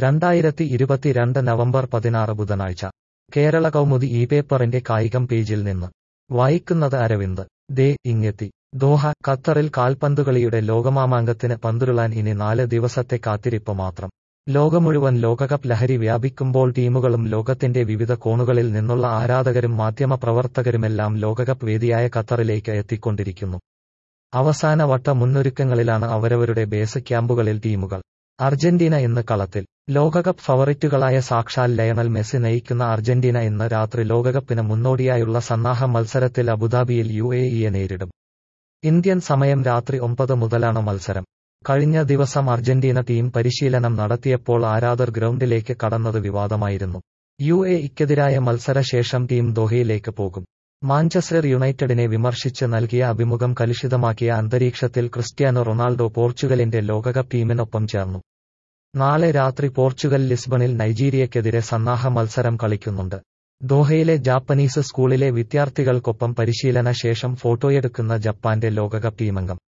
രണ്ടായിരത്തി ഇരുപത്തിരണ്ട് നവംബർ പതിനാറ് ബുധനാഴ്ച കേരള കൗമുദി ഈ പേപ്പറിന്റെ കായികം പേജിൽ നിന്ന് വായിക്കുന്നത് അരവിന്ദ് ദേ ഇങ്ങെത്തി ദോഹ ഖത്തറിൽ കാൽപന്തുകളിയുടെ ലോകമാമാങ്കത്തിന് പന്തുരുളാൻ ഇനി നാല് ദിവസത്തെ കാത്തിരിപ്പ് മാത്രം ലോകം മുഴുവൻ ലോകകപ്പ് ലഹരി വ്യാപിക്കുമ്പോൾ ടീമുകളും ലോകത്തിന്റെ വിവിധ കോണുകളിൽ നിന്നുള്ള ആരാധകരും മാധ്യമപ്രവർത്തകരുമെല്ലാം ലോകകപ്പ് വേദിയായ ഖത്തറിലേക്ക് എത്തിക്കൊണ്ടിരിക്കുന്നു അവസാന വട്ട മുന്നൊരുക്കങ്ങളിലാണ് അവരവരുടെ ബേസ് ക്യാമ്പുകളിൽ ടീമുകൾ അർജന്റീന ഇന്ന് കളത്തിൽ ലോകകപ്പ് ഫവറിറ്റുകളായ സാക്ഷാൽ ലയണൽ മെസ്സി നയിക്കുന്ന അർജന്റീന ഇന്ന് രാത്രി ലോകകപ്പിന് മുന്നോടിയായുള്ള സന്നാഹ മത്സരത്തിൽ അബുദാബിയിൽ യു എ ഇയെ നേരിടും ഇന്ത്യൻ സമയം രാത്രി ഒമ്പത് മുതലാണ് മത്സരം കഴിഞ്ഞ ദിവസം അർജന്റീന ടീം പരിശീലനം നടത്തിയപ്പോൾ ആരാധർ ഗ്രൗണ്ടിലേക്ക് കടന്നത് വിവാദമായിരുന്നു യു എ ഇക്കെതിരായ മത്സരശേഷം ടീം ദോഹയിലേക്ക് പോകും മാഞ്ചസ്റ്റർ യുണൈറ്റഡിനെ വിമർശിച്ച് നൽകിയ അഭിമുഖം കലുഷിതമാക്കിയ അന്തരീക്ഷത്തിൽ ക്രിസ്ത്യാനോ റൊണാൾഡോ പോർച്ചുഗലിന്റെ ലോകകപ്പ് ടീമിനൊപ്പം ചേർന്നു നാളെ രാത്രി പോർച്ചുഗൽ ലിസ്ബണിൽ നൈജീരിയക്കെതിരെ സന്നാഹ മത്സരം കളിക്കുന്നുണ്ട് ദോഹയിലെ ജാപ്പനീസ് സ്കൂളിലെ വിദ്യാർത്ഥികൾക്കൊപ്പം പരിശീലന ശേഷം ഫോട്ടോയെടുക്കുന്ന ജപ്പാന്റെ ലോകകപ്പ് ടീമംഗം